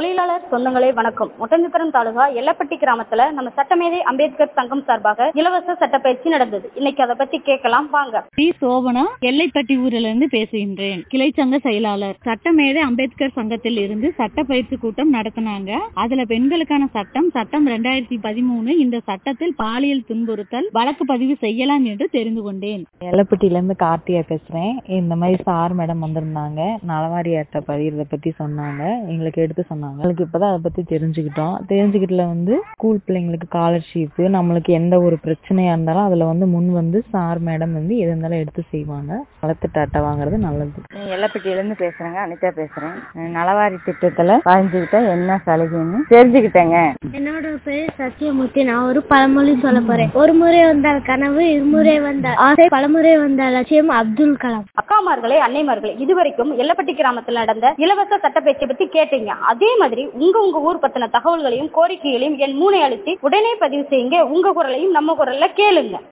தொழிலாளர் சொந்தங்களே வணக்கம் ஒட்டஞ்சத்திரம் தாலுகா எல்லப்பட்டி கிராமத்துல நம்ம சட்டமேதை அம்பேத்கர் சங்கம் சார்பாக இலவச சட்டப்பயிற்சி நடந்தது இன்னைக்கு அதை பத்தி கேட்கலாம் வாங்க டி சோபனா எல்லைப்பட்டி ஊரில் இருந்து பேசுகின்றேன் கிளை சங்க செயலாளர் சட்டமேதை அம்பேத்கர் சங்கத்தில் இருந்து சட்ட பயிற்சி கூட்டம் நடத்தினாங்க அதுல பெண்களுக்கான சட்டம் சட்டம் ரெண்டாயிரத்தி பதிமூணு இந்த சட்டத்தில் பாலியல் துன்புறுத்தல் வழக்கு பதிவு செய்யலாம் என்று தெரிந்து கொண்டேன் எல்லப்பட்டியில இருந்து கார்த்தியா பேசுறேன் இந்த மாதிரி சார் மேடம் வந்திருந்தாங்க நலவாரி அட்டை பதிகிறத பத்தி சொன்னாங்க எங்களுக்கு எடுத்து சொன்னாங்க எங்களுக்கு இப்பதான் அதை பத்தி தெரிஞ்சுக்கிட்டோம் தெரிஞ்சுக்கிட்டுல வந்து ஸ்கூல் பிள்ளைங்களுக்கு ஸ்காலர்ஷிப் நம்மளுக்கு எந்த ஒரு பிரச்சனையா இருந்தாலும் அதுல வந்து முன் வந்து சார் மேடம் வந்து எது இருந்தாலும் எடுத்து செய்வாங்க வளர்த்துட்டு அட்டை வாங்குறது நல்லது எல்லப்பட்டியிலேருந்து பேசுறேங்க அனிதா பேசுறேன் நலவாரி திட்டத்துல பதிஞ்சுக்கிட்ட என்ன சலுகைன்னு தெரிஞ்சுக்கிட்டேங்க என்னோட பேர் சத்தியமூர்த்தி நான் ஒரு பழமொழி சொல்ல போறேன் ஒரு முறை வந்தால் கனவு இருமுறை வந்தால் ஆசை பலமுறை வந்தால் லட்சியம் அப்துல் கலாம் அக்காமார்களே அன்னைமார்களே இதுவரைக்கும் எல்லப்பட்டி கிராமத்தில் நடந்த இலவச சட்டப்பயிற்சி பத்தி கேட்டீங்க அதே மாதிரி உங்க உங்க ஊர் பத்தின தகவல்களையும் கோரிக்கைகளையும் என் மூனை அழுத்தி உடனே பதிவு செய்யுங்க உங்க குரலையும் நம்ம குரல்ல கேளுங்க